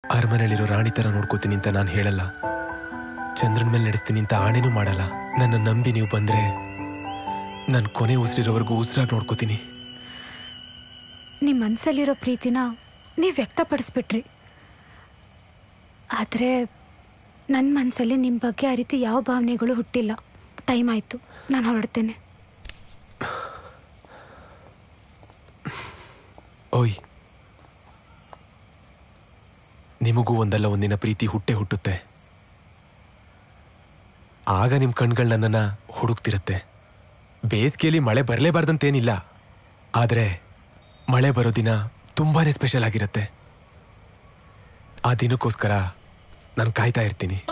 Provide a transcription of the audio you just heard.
ಅರಮನೆಯಲ್ಲಿರೋ ರಾಣಿ ಥರ ನೋಡ್ಕೋತೀನಿ ಅಂತ ನಾನು ಹೇಳಲ್ಲ ಚಂದ್ರನ ಮೇಲೆ ನಡೆಸ್ತೀನಿ ಅಂತ ಆಣೆನೂ ಮಾಡಲ್ಲ ನನ್ನ ನಂಬಿ ನೀವು ಬಂದ್ರೆ ನನ್ನ ಕೊನೆ ಉಸಿರಿರೋವರೆಗೂ ಉಸಿರಾಗಿ ನೋಡ್ಕೋತೀನಿ ನಿಮ್ಮ ಮನಸ್ಸಲ್ಲಿರೋ ಪ್ರೀತಿನ ನೀವು ವ್ಯಕ್ತಪಡಿಸ್ಬಿಟ್ರಿ ಆದರೆ ನನ್ನ ಮನಸ್ಸಲ್ಲಿ ನಿಮ್ಮ ಬಗ್ಗೆ ಆ ರೀತಿ ಯಾವ ಭಾವನೆಗಳು ಹುಟ್ಟಿಲ್ಲ ಟೈಮ್ ಆಯಿತು ನಾನು ಹೊರಡ್ತೇನೆ ಓಯ್ ನಿಮಗೂ ಒಂದಲ್ಲ ಒಂದಿನ ಪ್ರೀತಿ ಹುಟ್ಟೆ ಹುಟ್ಟುತ್ತೆ ಆಗ ನಿಮ್ಮ ಕಣ್ಗಳು ನನ್ನನ್ನ ಹುಡುಕ್ತಿರತ್ತೆ ಬೇಸಿಗೆಯಲ್ಲಿ ಮಳೆ ಬರಲೇಬಾರ್ದಂತೇನಿಲ್ಲ ಆದರೆ ಮಳೆ ಬರೋ ದಿನ ತುಂಬಾನೇ ಸ್ಪೆಷಲ್ ಆಗಿರುತ್ತೆ ಆ ದಿನಕ್ಕೋಸ್ಕರ ನಾನು ಕಾಯ್ತಾ ಇರ್ತೀನಿ